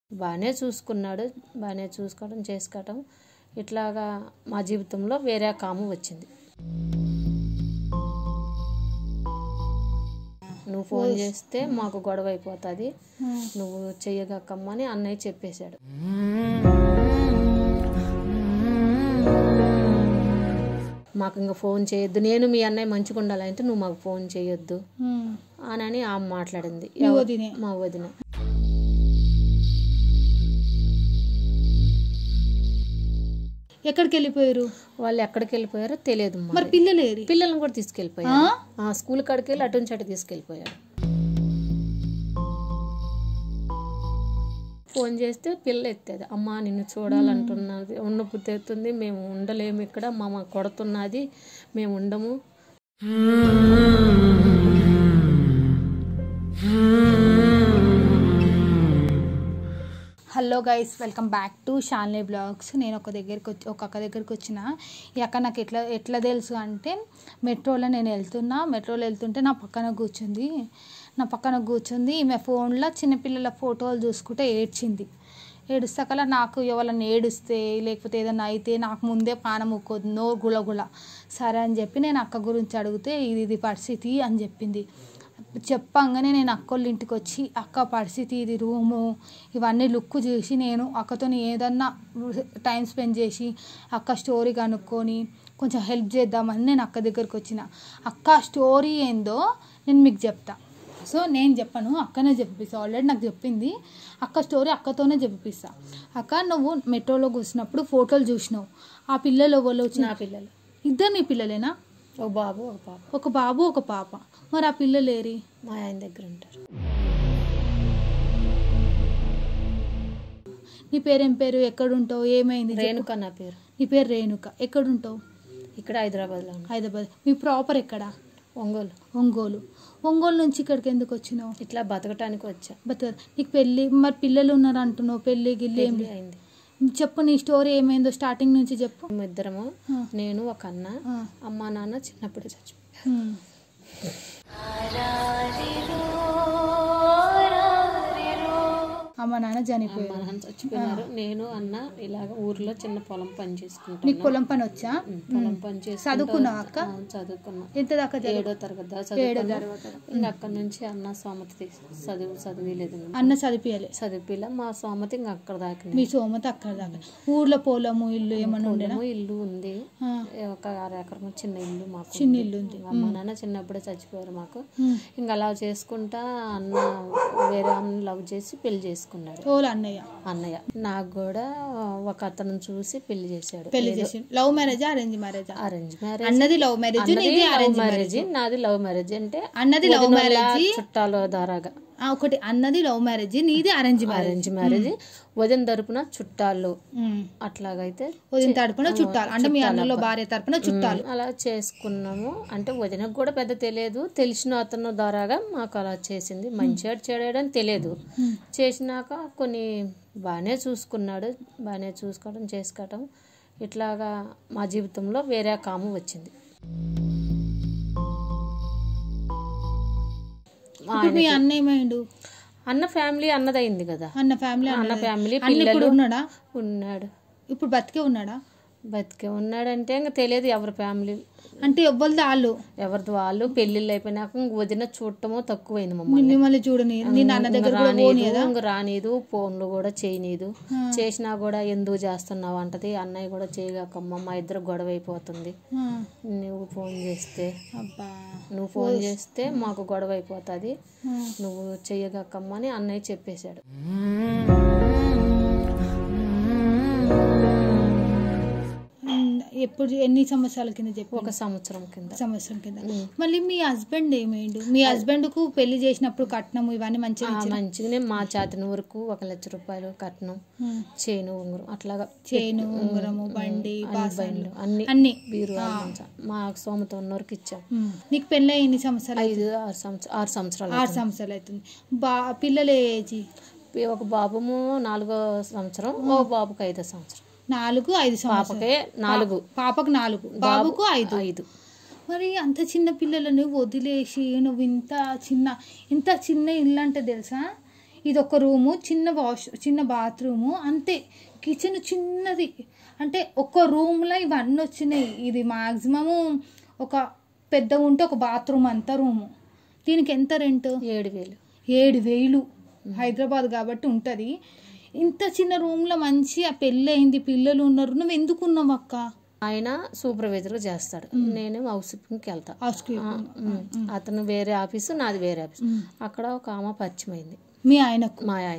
బాగానే చూసుకున్నాడు బాగానే చూసుకోవడం చేసుకోవటం ఇట్లాగా మా జీవితంలో వేరే కాము వచ్చింది నువ్వు ఫోన్ చేస్తే మాకు గొడవ అయిపోతుంది నువ్వు చెయ్యగక్కమ్మని అన్నయ్య చెప్పేశాడు మాకు ఇంకా ఫోన్ చేయొద్దు నేను మీ అన్నయ్య మంచిగా ఉండాలంటే నువ్వు మాకు ఫోన్ చేయొద్దు అని ఆమె మాట్లాడింది మీ వదినే. మా వదిన ఎక్కడికి వెళ్ళిపోయారు వాళ్ళు ఎక్కడికి వెళ్ళిపోయారో తెలియదు మరి. మరి పిల్లలు ఏరి పిల్లల్ని కూడా తీసుకెళ్ళిపోయారు ఆ, స్కూల్ కాడికి వెళ్ళి అటు నుంచి అటు తీసుకెళ్ళిపోయాడు ఫోన్ చేస్తే పిల్ల ఎత్తేది అమ్మ నిన్ను చూడాలంటున్నది ఉన్న బుద్ధి ఎత్తుంది మేము ఉండలేము ఇక్కడ మామ కొడుతున్నది మేము ఉండము hello guys welcome back to Shanle vlogs నేను ఒక దగ్గరికి వచ్చి ఒక అక్క దగ్గరికి వచ్చిన ఈ అక్క నాకు ఎట్లా ఎట్లా తెలుసు అంటే మెట్రోలో నేను వెళ్తున్నా మెట్రోలో వెళ్తుంటే నా పక్కన కూర్చుంది నా పక్కన కూర్చుంది ఈమె ఫోన్లో చిన్నపిల్లల ఫోటోలు చూసుకుంటే ఏడ్చింది ఏడుస్తాకలా నాకు ఎవరన్నా ఏడుస్తే లేకపోతే ఏదన్నా అయితే నాకు ముందే పానం ముక్కోదు నో గులగుల సరే అని చెప్పి నేను అక్క గురించి అడిగితే ఇది ఇది పరిస్థితి అని చెప్పింది చెప్పంగానే నేను అక్కోళ్ళ ఇంటికి వచ్చి అక్క పరిస్థితి ఇది రూము ఇవన్నీ లుక్ చూసి నేను అక్కతో ఏదన్నా టైం స్పెండ్ చేసి అక్క స్టోరీ కనుక్కొని కొంచెం హెల్ప్ చేద్దామని నేను అక్క దగ్గరికి వచ్చిన అక్క స్టోరీ ఏందో నేను మీకు చెప్తా సో నేను చెప్పను అక్కనే చెప్పిస్తా ఆల్రెడీ నాకు చెప్పింది అక్క స్టోరీ అక్కతోనే చెప్పిస్తా అక్క నువ్వు మెట్రోలో కూర్చున్నప్పుడు ఫోటోలు చూసినావు ఆ పిల్లలు ఎవరు నా వచ్చిన పిల్లలు ఇద్దరు నీ పిల్లలేనా ఒక బాబు ఒక పాప ఒక బాబు ఒక పాప మరి ఆ పిల్లలు ఏరి మా ఆయన దగ్గర ఉంటారు నీ పేరేం పేరు ఎక్కడుంటావు ఏమైంది చెప్పు. రేణుక నా పేరు నీ పేరు రేణుక ఎక్కడుంటావు ఇక్కడ హైదరాబాద్లో ఉంటాను హైదరాబాద్ మీ ప్రాపర్ ఎక్కడ ఒంగోలు ఒంగోలు ఒంగోలు నుంచి ఇక్కడికి ఎందుకు వచ్చినావు ఇట్లా బతకటానికి వచ్చా బట్ నీకు పెళ్ళి మరి పిల్లలు ఉన్నారు అంటున్నావు పెళ్ళి గిల్లి ఏం పెళ్లి లేదు. అయింది చెప్పు నీ స్టోరీ ఏమైందో స్టార్టింగ్ నుంచి చెప్పు మేము ఇద్దరము ఆ. నేను ఒక అన్న ఆ. అమ్మ నాన్న చిన్నప్పుడు చచ్చిపోయారు ఉమ్. అమ్మ నాన్న అమ్మ చనిపోయారు నాన్న చచ్చిపోయినారు నేను అన్న ఇలాగ ఊర్లో చిన్న పొలం పని నీకు చేసుకుంటాను పొలం పని వచ్చా పొలం పని చేసుకుంటూ చదువుకున్నావా అక్క? ఆ, చదువుకున్నా ఎంత దాకా చదువు ఏడో తరగతి దాకా ఏడో చదువుకున్నా తరగతి. ఇంకా అక్కడ నుంచి అన్న సోమతి తీసి చదువు చదివేలేదు అన్న చదివియాలి చదివిపిల్ల మా సోమతి ఇంకా అక్కడ దాకా మీ సోమత అక్కడ దాకా ఊర్లో పొలము ఇల్లు ఏమన్నా ఉండేనా ఇల్లు ఉంది ఆ. ఒక అర ఎకరం చిన్న ఇల్లు మాకు చిన్న ఉంది. ఇల్లు ఉంది. అమ్మ నాన్న చిన్నప్పుడే చచ్చిపోయారు మాకు ఉమ్. ఇంకా అలా చేసుకుంటా అన్న వేరే అమ్మని లవ్ చేసి పెళ్లి చేసుకున్నాడు ఓలు అన్నయ్య అన్నయ్య నాకు కూడా ఒక అతను చూసి పెళ్లి చేశాడు పెళ్లి చేసి లవ్ మ్యారేజా అరేంజ్ మ్యారేజా అరేంజ్ మ్యారేజ్ అన్నది లవ్ మ్యారేజ్ అన్నది నీది లవ్ అరేంజ్ మ్యారేజ్ నాది లవ్ మ్యారేజ్ అంటే అన్నది లవ్ వదినోళ్ళ మ్యారేజ్ చుట్టాల దారాగా ఒకటి అన్నది లవ్ మ్యారేజ్ నీది అరేంజ్ మ్యారేజ్ అరేంజ్ మ్యారేజ్ వదిన తరపున చుట్టాలు అట్లాగైతే వదిన తరపున చుట్టాలు అంటే మీ అన్నలో భార్య తరపున చుట్టాలు అలా చేసుకున్నాము అంటే వదినకు కూడా పెద్ద తెలియదు తెలిసిన అతను ద్వారాగా మాకు అలా చేసింది మంచిగా చేయడం తెలియదు చేసినాక కొన్ని బాగానే చూసుకున్నాడు బాగానే చూసుకోవడం చేసుకోవటం ఇట్లాగా మా జీవితంలో వేరే కాము వచ్చింది ఇప్పుడు మీ అన్న ఏమైండు అన్న ఫ్యామిలీ అన్నదయింది కదా అన్న ఫ్యామిలీ అన్న ఫ్యామిలీ అన్న ఇప్పుడు పిల్లలు ఉన్నాడా ఉన్నాడు ఇప్పుడు బతికే ఉన్నాడా బతికే ఉన్నాడంటే ఇంకా తెలియదు ఎవరి ఫ్యామిలీ అంటే ఎవ్వరిది వాళ్ళు ఎవరిది వాళ్ళు పెళ్ళిళ్ళు అయిపోయినాక ఇంక వదిన చూడటమో తక్కువైంది మమ్మల్ని మిమ్మల్ని చూడని నీ నాన్న దగ్గర కూడా పోనీ రానీదు ఇంక రానీదు ఫోన్లు కూడా చేయనీదు చేసినా కూడా ఎందుకు చేస్తున్నావు అంటది అన్నయ్య కూడా చేయగాకమ్మ మా ఇద్దరు గొడవ అయిపోతుంది ఆ. నువ్వు ఫోన్ చేస్తే అబ్బా నువ్వు ఫోన్ చేస్తే మాకు గొడవ అయిపోతుంది ఆ. నువ్వు చెయ్యగాకమ్మ అని అన్నయ్య చెప్పేశాడు ఉమ్, ఎప్పుడు ఎన్ని సంవత్సరాల కింద చెప్పు ఒక సంవత్సరం కింద సంవత్సరం కింద మళ్ళీ మీ హస్బెండ్ ఏమైండు మీ హస్బెండ్ కు పెళ్లి చేసినప్పుడు కట్నం ఇవన్నీ మంచిగా ఆ, మంచిగానే మా చేతన వరకు ఒక లక్ష రూపాయలు కట్నం ఉమ్. చేను ఉంగరం అట్లాగా చేను ఉంగరము బండి అన్ని బాసనలు బండ్లు అన్ని అన్ని బీరు మా సోమత ఉన్నోరికి ఇచ్చాం ఉమ్. నీకు పెళ్ళి ఎన్ని సంవత్సరాలు ఐదు ఆరు సంవత్సరం ఆరు సంవత్సరాలు ఆరు సంవత్సరాలు అవుతుంది బా పిల్లల ఏజీ అవుతుంది. ఒక బాబుము నాలుగో సంవత్సరం ఓ బాబుకి ఐదో సంవత్సరం నాలుగు ఐదు సంవత్సరాలు పాపకే నాలుగు పాపకు నాలుగు బాబుకు ఐదు ఐదు మరి అంత చిన్న పిల్లలను వదిలేసి నువ్వు ఇంత చిన్న ఇంత చిన్న ఇల్లు అంటే తెలుసా ఇది ఒక రూము చిన్న వాష్ చిన్న బాత్రూము అంతే కిచెన్ చిన్నది అంటే ఒక్క రూమ్లో ఇవన్నీ వచ్చినాయి ఇది మాక్సిమము ఒక పెద్దగా ఉంటే ఒక బాత్రూమ్ అంతా రూము దీనికి ఎంత రెంట్ ఏడు వేలు ఏడు వేలు హైదరాబాద్ కాబట్టి ఉంటుంది ఇంత చిన్న రూమ్లో మంచి ఆ పెళ్ళి అయింది పిల్లలు ఉన్నారు నువ్వు ఎందుకు ఉన్నావు అక్క ఆయన సూపర్వైజర్ చేస్తాడు నేను హౌస్ కీపింగ్కి వెళ్తా హౌస్ ఆ, ఉమ్. అతను వేరే ఆఫీసు నాది వేరే ఆఫీస్ అక్కడ ఒక ఆమె పరిచయం అయింది మీ ఆయనకు మా ఆయన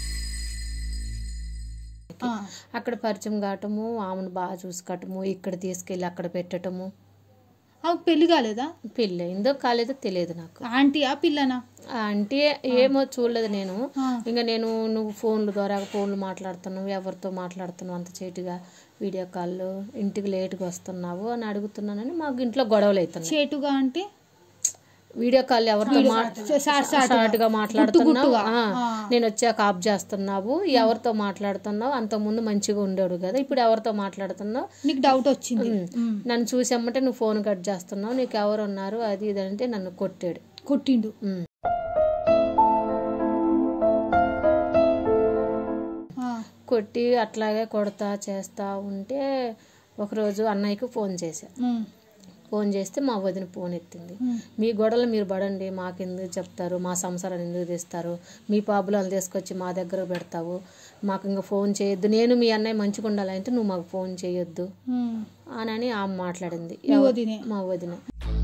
ఆ, అక్కడ పరిచయం కావటము ఆమెను బాగా చూసుకోవటము ఇక్కడ తీసుకెళ్ళి అక్కడ పెట్టటము ఆమెకు పెళ్లి కాలేదా పెళ్ళి అయిందో కాలేదో తెలియదు నాకు ఆంటీయా పిల్లనా అంటే ఏమో చూడలేదు నేను ఆ. ఇంకా నేను నువ్వు ఫోన్ల ద్వారా ఫోన్లు మాట్లాడుతున్నావు ఎవరితో మాట్లాడుతున్నావు అంత చేటుగా వీడియో కాల్లో ఇంటికి లేటుగా వస్తున్నావు అని అడుగుతున్నానని మాకు ఇంట్లో గొడవలు అవుతున్నాయి చేటుగా అంటే వీడియో కాల్ ఎవరితో సార్ సార్ షార్ట్ గా మాట్లాడుతున్నావు గుట్టుగా. ఆ, నేను వచ్చాక ఆఫ్ చేస్తున్నావు ఎవరితో మాట్లాడుతున్నావు అంత ముందు మంచిగా ఉండేడు కదా ఇప్పుడు ఎవరితో మాట్లాడుతున్నావు నీకు డౌట్ వచ్చింది ఉమ్. నన్ను చూసామంటే నువ్వు ఫోన్ కట్ చేస్తున్నావు నీకు ఎవరు ఉన్నారు అది ఇది అంటే నన్ను కొట్టాడు కొట్టిండు ఉమ్. ఆ, కొట్టి అట్లాగే కొడతా చేస్తా ఉంటే ఒకరోజు అన్నయ్యకు ఫోన్ చేశా ఉమ్, ఫోన్ చేస్తే మా వదిన ఫోన్ ఎత్తింది ఉమ్. మీ గొడవలు మీరు పడండి మాకెందుకు చెప్తారు మా సంసారాన్ని ఎందుకు తీస్తారు మీ పాపులను తీసుకొచ్చి మా దగ్గర పెడతావు మాకు ఇంకా ఫోన్ చేయొద్దు నేను మీ అన్నయ్య మంచిగా ఉండాలంటే నువ్వు మాకు ఫోన్ చేయొద్దు ఉమ్. అని ఆమె మాట్లాడింది మీ ఎవ- వదినే మా వదిన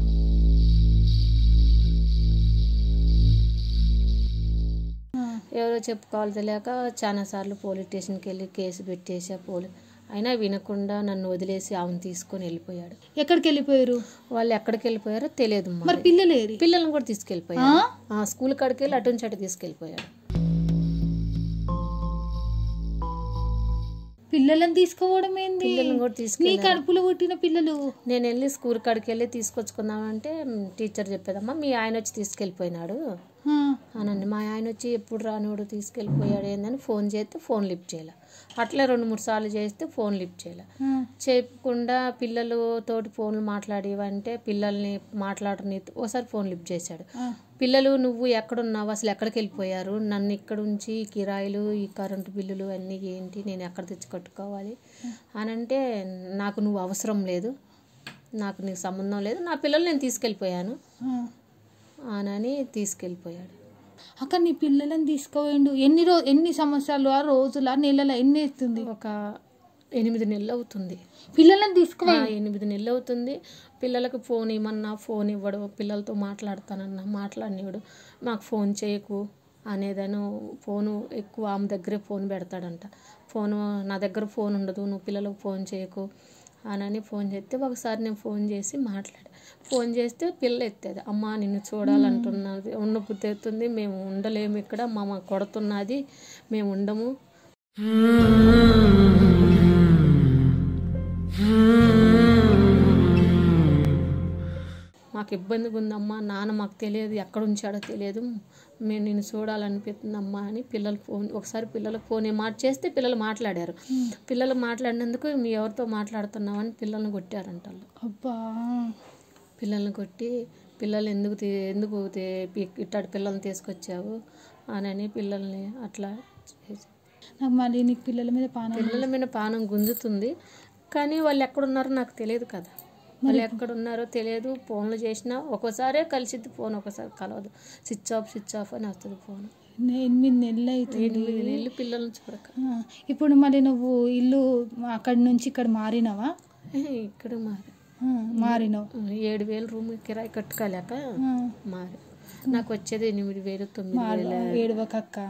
ఆ, ఎవరో చెప్పుకోవాలి తెలియక చాలాసార్లు పోలీస్ స్టేషన్కి వెళ్ళి కేసు పెట్టేసా పోలీ అయినా వినకుండా నన్ను వదిలేసి ఆమెను తీసుకొని వెళ్ళిపోయాడు ఎక్కడికి వెళ్ళిపోయారు వాళ్ళు ఎక్కడికి వెళ్ళిపోయారో తెలియదు మరి మరి పిల్లలు ఏరి పిల్లల్ని కూడా తీసుకెళ్ళిపోయాడు ఆ స్కూల్ కాడికి వెళ్ళి అటు నుంచి అటు తీసుకెళ్ళిపోయాడు పిల్లలను తీసుకోవడం ఏంది పిల్లల్ని కూడా నీ తీసుకెళ్ళి కడుపులో పుట్టిన పిల్లలు నేను వెళ్ళి స్కూల్ కాడికి వెళ్ళి తీసుకొచ్చుకుందామంటే మ్, టీచర్ చెప్పేదమ్మా మీ ఆయన వచ్చి తీసుకెళ్ళిపోయినాడు ఆ, అనండి మా ఆయన వచ్చి ఎప్పుడు రానివాడు తీసుకెళ్ళిపోయాడు ఏందని ఫోన్ చేస్తే ఫోన్ లిఫ్ట్ చేయాలి అట్లే రెండు మూడు సార్లు చేస్తే ఫోన్ లిఫ్ట్ చేయాలి ఆ, చెప్పకుండా పిల్లలు తోటి ఫోన్లు మాట్లాడేవంటే పిల్లల్ని మాట్లాడని ఒకసారి ఫోన్ లిఫ్ట్ చేశాడు ఆ, పిల్లలు నువ్వు ఎక్కడున్నావు అసలు ఎక్కడికి వెళ్ళిపోయారు నన్ను ఇక్కడ ఉంచి ఈ కిరాయిలు ఈ కరెంటు బిల్లులు అన్నీ ఏంటి నేను ఎక్కడ తెచ్చి కట్టుకోవాలి అని అంటే నాకు నువ్వు అవసరం లేదు నాకు నీకు సంబంధం లేదు నా పిల్లలు నేను తీసుకెళ్ళిపోయాను ఆ. అని తీసుకెళ్ళిపోయాడు అక్క నీ పిల్లలను తీసుకోవేయండు ఎన్ని రో ఎన్ని సంవత్సరాలు ఆ రోజుల నెలల ఎన్ని అవుతుంది ఒక ఎనిమిది నెలలు అవుతుంది పిల్లలను తీసుకో ఆ, ఎనిమిది నెలలు అవుతుంది పిల్లలకు ఫోన్ ఇమ్మన్నా ఫోన్ ఇవ్వడు పిల్లలతో మాట్లాడతానన్నా మాట్లాడినవాడు మాకు ఫోన్ చేయకు అనేదను ఫోను ఎక్కువ ఆమె దగ్గరే ఫోన్ పెడతాడంట ఫోను నా దగ్గర ఫోన్ ఉండదు నువ్వు పిల్లలకు ఫోన్ చేయకు అని ఫోన్ చేస్తే ఒకసారి నేను ఫోన్ చేసి మాట్లాడా ఫోన్ చేస్తే పిల్ల ఎత్తేది అమ్మ నిన్ను చూడాలంటున్నది ఉన్న పుత్తెత్తుంది మేము ఉండలేము ఇక్కడ మా కొడుతున్నది మేము ఉండము మాకు ఇబ్బందిగా ఉందమ్మా నాన్న మాకు తెలియదు ఎక్కడ ఉంచాడో తెలియదు మేము నేను చూడాలనిపిస్తుందమ్మా అని పిల్లలు ఫోన్ ఒకసారి పిల్లలకు ఫోన్ మాట చేస్తే పిల్లలు మాట్లాడారు పిల్లలు మాట్లాడినందుకు మీ ఎవరితో మాట్లాడుతున్నామని పిల్లల్ని కొట్టారంట వాళ్ళు. అబ్బా పిల్లల్ని కొట్టి పిల్లలు ఎందుకు తీ- ఎందుకు తీ- పి- ఇట్టాడు పిల్లల్ని తీసుకొచ్చావు అని పిల్లల్ని అట్లా చేసి నాకు మళ్ళీ నీకు పిల్లల మీద పానం పిల్లల మీద పానం గుంజుతుంది కానీ వాళ్ళు ఎక్కడున్నారో నాకు తెలియదు కదా వాళ్ళు ఎక్కడున్నారో తెలియదు ఫోన్లు చేసినా ఒక్కోసారే కలిసిద్ది ఫోన్ ఒకసారి కలవదు స్విచ్ ఆఫ్ స్విచ్ ఆఫ్ అని వస్తుంది ఫోన్ నే- ఎనిమిది నెలలు అవుతుంది ఎనిమిది నెలలు పిల్లల్ని చూడక ఆ, ఇప్పుడు మరి నువ్వు ఇల్లు అక్కడి నుంచి ఇక్కడ మారినావా ఏ, ఇక్కడ మారి ఆ, మారినావు ఏడు వేలు రూమ్ కిరాయి కట్టుకోలేక ఆ, మారి నాకు వచ్చేది ఎనిమిది వేలు తొమ్మిది మారు వేలు ఏడవకక్క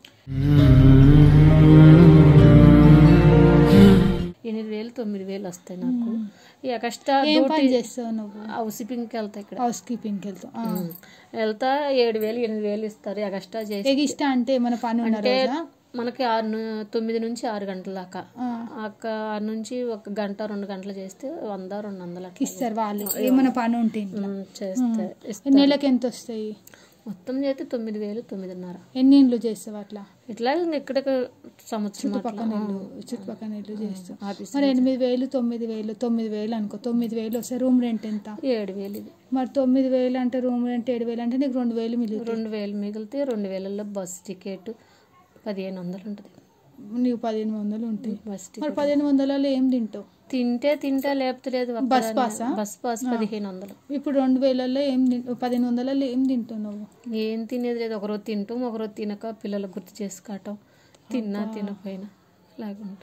ఎనిమిది వేలు తొమ్మిది వేలు వస్తాయి నాకు ఈ ఎక్స్ట్రా ఏం డ్యూటీ పని చేస్తావు నువ్వు హౌస్ కీపింగ్కి వెళ్తా ఇక్కడ హౌస్ కీపింగ్కి వెళ్తావు ఆ. ఉమ్. వెళ్తా ఏడు వేలు ఎనిమిది వేలు ఇస్తారు ఎక్స్ట్రా చేసి ఎగిస్టా అంటే మన పని ఉన్న అంటే రోజా మనకి ఆరు ను- తొమ్మిది నుంచి ఆరు గంటల దాకా ఆ, అక్క ఆరు నుంచి ఒక గంట రెండు గంటలు చేస్తే వంద రెండు వందలు అట్లా ఇస్తారు వాళ్ళు ఏమైనా పని ఉంటే ఇంట్లో. ఉమ్, చేస్తే ఇస్తారు. నెలకి ఎంత వస్తాయి మొత్తం చేస్తే తొమ్మిది వేలు తొమ్మిదిన్నర ఎన్ని ఇండ్లు చేస్తావు అట్లా ఇట్లా ఇక్కడ సంవత్సరం అట్లా పక్కన ఇల్లు చుట్టుపక్కల ఇల్లు చేస్తావు ఆఫీస్ మరి ఎనిమిది వేలు తొమ్మిది వేలు తొమ్మిది వేలు అనుకో తొమ్మిది వేలు వస్తే రూమ్ రెంట్ ఎంత ఏడు వేలు ఇది మరి తొమ్మిది వేలు అంటే రూమ్ రెంట్ ఏడు వేలు అంటే నీకు రెండు వేలు మిగులుతుంది రెండు వేలు మిగిలితే రెండు వేలలో బస్ టికెట్ పదిహేను వందలు ఉంటుంది నీకు పదిహేను వందలు ఉంటాయి బస్ టికెట్. మరి పదిహేను వందలలో ఏం తింటావు తింటే తింటే లేకపోతే లేదు బస్ ఒక్కదాన్నే. పాసా? బస్ పాస్ పదిహేను వందలు ఇప్పుడు రెండు వేలలో ఏం తిన్ పదిహేను వందలలో ఏం తింటావు నువ్వు ఏం తినేది లేదు ఒకరోజు తింటాం ఒకరోజు తినక పిల్లలకు గుర్తు చేసుకోవటం తిన్నా తినపోయినా అలాగే ఉంటుంది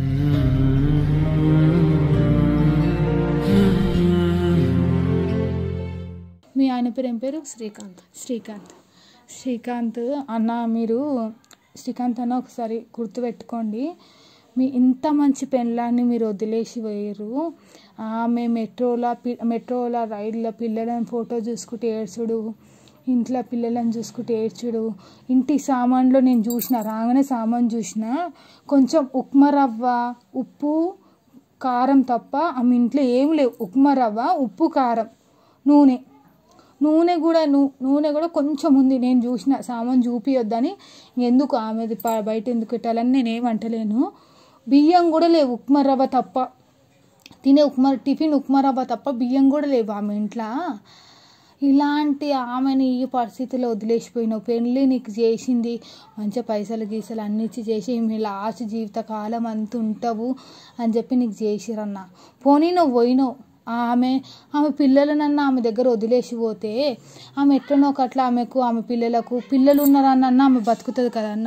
మీ ఆయన పేరు ఏం పేరు శ్రీకాంత్ శ్రీకాంత్ శ్రీకాంత్ అన్న మీరు శ్రీకాంత్ అన్న ఒకసారి గుర్తుపెట్టుకోండి మీ ఇంత మంచి పెళ్ళాన్ని మీరు వదిలేసి పోయారు ఆమె మెట్రోలో పి మెట్రోలో రైల్లో పిల్లలను ఫోటో చూసుకుంటే ఏడ్చుడు ఇంట్లో పిల్లలను చూసుకుంటే ఏడ్చుడు ఇంటి సామాన్లో నేను చూసిన రాగానే సామాన్ చూసిన కొంచెం ఉప్మా రవ్వ ఉప్పు కారం తప్ప ఆమె ఇంట్లో ఏం లేవు ఉప్మా రవ్వ ఉప్పు కారం నూనె నూనె కూడా నూ నూనె కూడా కొంచెం ఉంది నేను చూసిన సామాన్ చూపియొద్దని ఎందుకు ఆమెది ప- బయట ఎందుకు పెట్టాలని నేను ఏమంటలేను బియ్యం కూడా లేవు ఉప్మా రవ్వ తప్ప తినే ఉప్మా టిఫిన్ ఉప్మా రవ్వ తప్ప బియ్యం కూడా లేవు ఆమె ఇంట్లో ఇలాంటి ఆమెని ఈ పరిస్థితిలో వదిలేసిపోయినావు పెళ్ళి నీకు చేసింది మంచిగా పైసలు గీసలు అన్ని ఇచ్చి చేసి మీ లాస్ట్ జీవిత కాలం అంత ఉంటావు అని చెప్పి నీకు చేసిరన్న పోనీ నువ్వు పోయినావు ఆమె ఆమె పిల్లలనన్నా ఆమె దగ్గర వదిలేసి పోతే ఆమె ఎట్లనో ఒకట్లా ఆమెకు ఆమె పిల్లలకు పిల్లలు ఉన్నారన్న ఆమె బతుకుతుంది కదన్న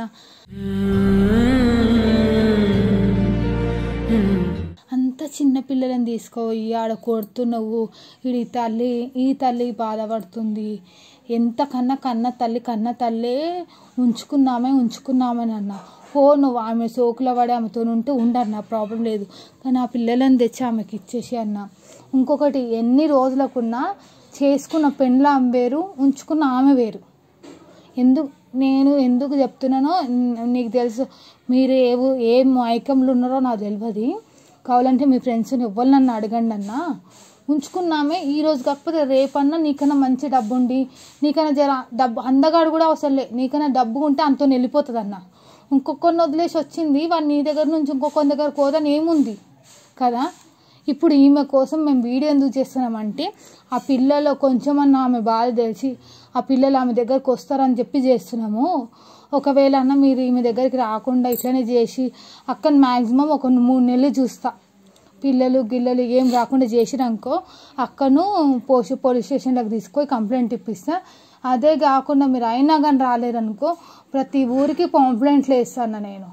అంత చిన్న పిల్లలను తీసుకుపోయి ఆడ కొడుతున్నావు ఈడి తల్లి ఈ తల్లి బాధపడుతుంది ఎంత కన్నా కన్న తల్లి కన్న తల్లే ఉంచుకున్నామే ఉంచుకున్నామని అన్న పో నువ్వు ఆమె సోకుల పడి ఆమెతో ఉంటే ఉండన్న ప్రాబ్లం లేదు కానీ ఆ పిల్లలను తెచ్చి ఆమెకి ఇచ్చేసి అన్న ఇంకొకటి ఎన్ని రోజులకున్నా చేసుకున్న పెండ్ల ఆమె వేరు ఉంచుకున్న ఆమె వేరు ఎందుకు నేను ఎందుకు చెప్తున్నానో న- నీకు తెలుసు మీరు ఏ ఊ- ఏ మైకంలో ఉన్నారో నాకు తెలియదు కావాలంటే మీ ఫ్రెండ్స్ని ఎవ్వరు నన్ను అడగండి అన్న ఉంచుకున్నామే ఈ రోజు కాకపోతే రేపన్నా నీకన్నా మంచి డబ్బు ఉండి నీకన్నా జర డబ్బు అందగాడు కూడా అవసరం లే నీకన్నా డబ్బు ఉంటే అంతో వెళ్ళిపోతుంది అన్న ఇంకొకరిని వదిలేసి వచ్చింది వాడు నీ దగ్గర నుంచి ఇంకొకరి దగ్గర కోదని ఏముంది కదా ఇప్పుడు ఈమె కోసం మేము వీడియో ఎందుకు చేస్తున్నామంటే ఆ పిల్లలు కొంచెమన్నా ఆమె బాధ తెలిసి ఆ పిల్లలు ఆమె దగ్గరకు వస్తారని చెప్పి చేస్తున్నాము ఒకవేళ అన్న మీరు ఈమె దగ్గరికి రాకుండా ఇట్లనే చేసి అక్కడ మ్యాక్సిమం ఒక మూడు నెలలు చూస్తా పిల్లలు గిల్లలు ఏం రాకుండా చేసిరనుకో అక్కను పోసి పోలీస్ స్టేషన్లోకి తీసుకొని కంప్లైంట్ ఇప్పిస్తా అదే కాకుండా మీరు అయినా కానీ రాలేరనుకో ప్రతి ఊరికి కంప్లైంట్లు వేస్తాను నేను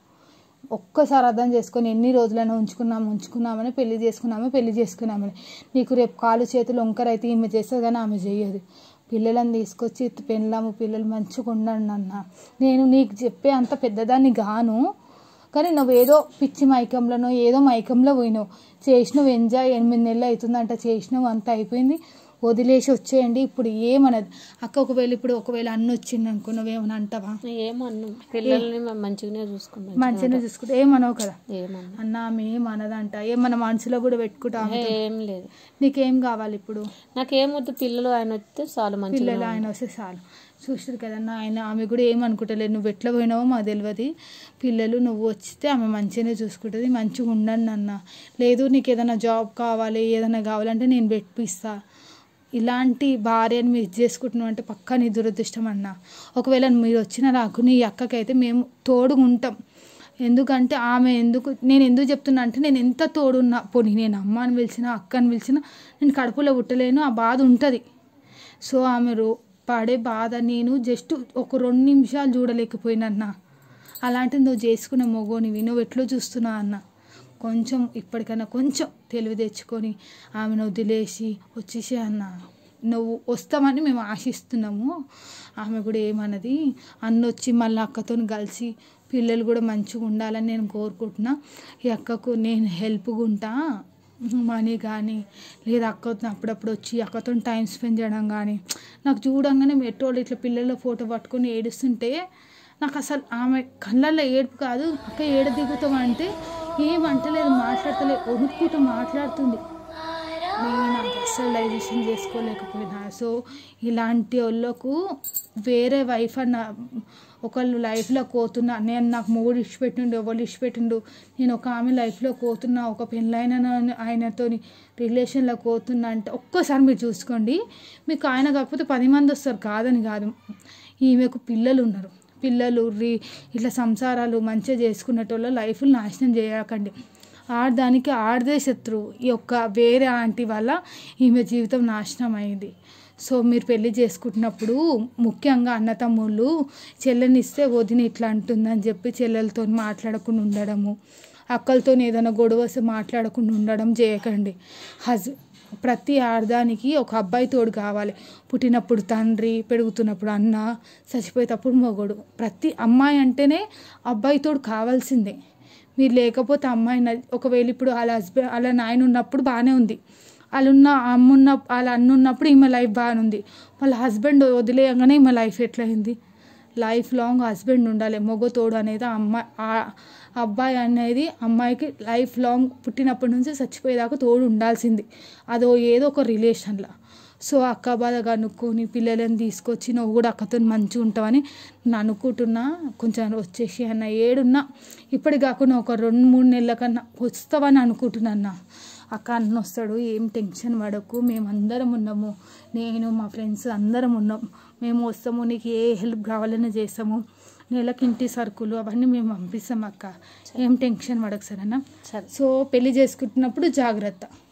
ఒక్కసారి అర్థం చేసుకొని ఎన్ని రోజులైనా ఉంచుకున్నాము ఉంచుకున్నామని పెళ్లి చేసుకున్నాము పెళ్లి చేసుకున్నామని నీకు రేపు కాలు చేతులు వంకరైతే ఈమె చేస్తుంది కానీ ఆమె చేయదు పిల్లలను తీసుకొచ్చి పెళ్ళాము పిల్లలు మంచిగా ఉండండి అన్న నేను నీకు చెప్పే అంత పెద్దదాన్ని గాను కానీ నువ్వు ఏదో పిచ్చి మైకంలోనో ఏదో మైకంలో పోయినావు చేసినావు ఎంజాయ్ ఎనిమిది నెలలు అవుతుందంట చేసినావు అంత అయిపోయింది వదిలేసి వచ్చేయండి ఇప్పుడు ఏమనదు అక్క ఒకవేళ ఇప్పుడు ఒకవేళ అన్న వచ్చింది అనుకో నువ్వేమని అంటావా ఏమన్నా పిల్లల్ని మేము మంచిగానే చూసుకుంటాం మంచిగానే చూసుకుంటే ఏమనవు కదా ఏమన్నా అన్న ఆమె ఏమనదంట ఏమన్నా మనసులో కూడా పెట్టుకుంటా ఏం లేదు నీకేం కావాలి ఇప్పుడు నాకేమొద్దు పిల్లలు ఆయన వస్తే చాలు మంచిగా పిల్లలు ఆయన వస్తే చాలు చూసారు కదన్న ఆయన ఆమె కూడా ఏమనుకుంటలేదు నువ్వు ఎట్లా పోయినావో మాకు తెలియదు పిల్లలు నువ్వు వచ్చితే ఆమె మంచిగానే చూసుకుంటుంది మంచిగా ఉండండి అన్న లేదు నీకు ఏదైనా జాబ్ కావాలి ఏదైనా కావాలంటే నేను పెట్టిస్తా ఇలాంటి భార్యని మిస్ చేసుకుంటున్నావు అంటే పక్కా నీ దురదృష్టం అన్న ఒకవేళ మీరు వచ్చిన నాకు నీ అక్కకైతే మేము తోడుగా ఉంటాం ఎందుకంటే ఆమె ఎందుకు నేను ఎందుకు చెప్తున్నా అంటే నేను ఎంత తోడున్నా పోనీ నేను అమ్మ అని పిలిచినా అక్క అని పిలిచినా నేను కడుపులో పుట్టలేను ఆ బాధ ఉంటుంది సో ఆమె రో పడే బాధ నేను జస్ట్ ఒక రెండు నిమిషాలు చూడలేకపోయినన్న అలాంటిది నువ్వు చేసుకునే మొగోనివి నువ్వు ఎట్లా చూస్తున్నావు అన్న కొంచెం ఇప్పటికైనా కొంచెం తెలివి తెచ్చుకొని ఆమెను వదిలేసి వచ్చేసే అన్న నువ్వు వస్తామని మేము ఆశిస్తున్నాము ఆమె కూడా ఏమన్నది అన్న వచ్చి మళ్ళీ అక్కతో కలిసి పిల్లలు కూడా మంచిగా ఉండాలని నేను కోరుకుంటున్నా ఈ అక్కకు నేను హెల్ప్గా ఉంటా మనీ కానీ లేదా అక్కతో అప్పుడప్పుడు వచ్చి అక్కతో టైం స్పెండ్ చేయడం కానీ నాకు చూడంగానే మెట్రోలు ఇట్లా పిల్లల ఫోటో పట్టుకొని ఏడుస్తుంటే నాకు అసలు ఆమె కళ్ళల్లో ఏడుపు కాదు అక్క ఏడ దిగుతాం అంటే ఏం అంటలేదు మాట్లాడతలేదు వణుక్కుంటూ మాట్లాడుతుంది నేను నాకు అస్సలు డైజెషన్ చేసుకోలేకపోయినా సో ఇలాంటి వాళ్ళకు వేరే వైఫ్ అన్న ఒకళ్ళు లైఫ్లో పోతున్నా నేను నాకు మూడు ఇచ్చిపెట్టిండు ఎవరు ఇచ్చిపెట్టిండు నేను ఒక ఆమె లైఫ్లో పోతున్నా ఒక పెళ్ళైన ఆయనతో రిలేషన్లో పోతున్నా అంటే ఒక్కసారి మీరు చూసుకోండి మీకు ఆయన కాకపోతే పది మంది వస్తారు కాదని కాదు ఈమెకు పిల్లలు ఉన్నారు పిల్లలు రీ ఇట్లా సంసారాలు మంచిగా చేసుకునేటోళ్ళ లైఫ్లు నాశనం చేయకండి ఆడదానికి ఆడదే శత్రువు ఈ యొక్క వేరే ఆంటీ వల్ల ఈమె జీవితం నాశనం అయింది సో మీరు పెళ్లి చేసుకుంటున్నప్పుడు ముఖ్యంగా అన్నతమ్ముళ్ళు చెల్లెనిస్తే వదిన ఇట్లా అంటుందని చెప్పి చెల్లెలతో మాట్లాడకుండా ఉండడము అక్కలతో ఏదైనా గొడవ వస్తే మాట్లాడకుండా ఉండడం చేయకండి హజ్ ప్రతి ఆడదానికి ఒక అబ్బాయి తోడు కావాలి పుట్టినప్పుడు తండ్రి పెరుగుతున్నప్పుడు అన్న చచ్చిపోయేటప్పుడు మొగడు ప్రతి అమ్మాయి అంటేనే అబ్బాయి తోడు కావాల్సిందే మీరు లేకపోతే అమ్మాయి న- ఒకవేళ ఇప్పుడు వాళ్ళ హస్బెండ్ వాళ్ళ నాయన ఉన్నప్పుడు బాగానే ఉంది వాళ్ళు ఉన్న అమ్మ ఉన్న వాళ్ళ అన్న ఉన్నప్పుడు ఈమె లైఫ్ బాగానే ఉంది వాళ్ళ హస్బెండ్ వదిలేయగానే ఈమె లైఫ్ ఎట్లయింది లైఫ్ లాంగ్ హస్బెండ్ ఉండాలి మొగ తోడు అనేది ఆ అమ్మాయి ఆ అబ్బాయి అనేది అమ్మాయికి లైఫ్ లాంగ్ పుట్టినప్పటి నుంచి చచ్చిపోయేదాకా తోడు ఉండాల్సింది అదో ఏదో ఒక రిలేషన్లో సో అక్క బాధ కనుక్కొని పిల్లలని తీసుకొచ్చి నువ్వు కూడా అక్కతో మంచిగా ఉంటావని నేను అనుకుంటున్నా కొంచెం వచ్చేసి అన్న ఏడున్నా ఇప్పటికి కాకుండా ఒక రెండు మూడు నెలల కన్నా వస్తావని అనుకుంటున్నా అన్న అక్క అన్న వస్తాడు ఏం టెన్షన్ పడకు మేమందరం ఉన్నాము నేను మా ఫ్రెండ్స్ అందరం ఉన్నాం మేము వస్తాము నీకు ఏ హెల్ప్ కావాలన్నా చేస్తాము నెలకి ఇంటి సరుకులు అవన్నీ మేము పంపిస్తాం అక్క ఏం టెన్షన్ పడకు సరేనా సరే సో పెళ్లి చేసుకుంటున్నప్పుడు జాగ్రత్త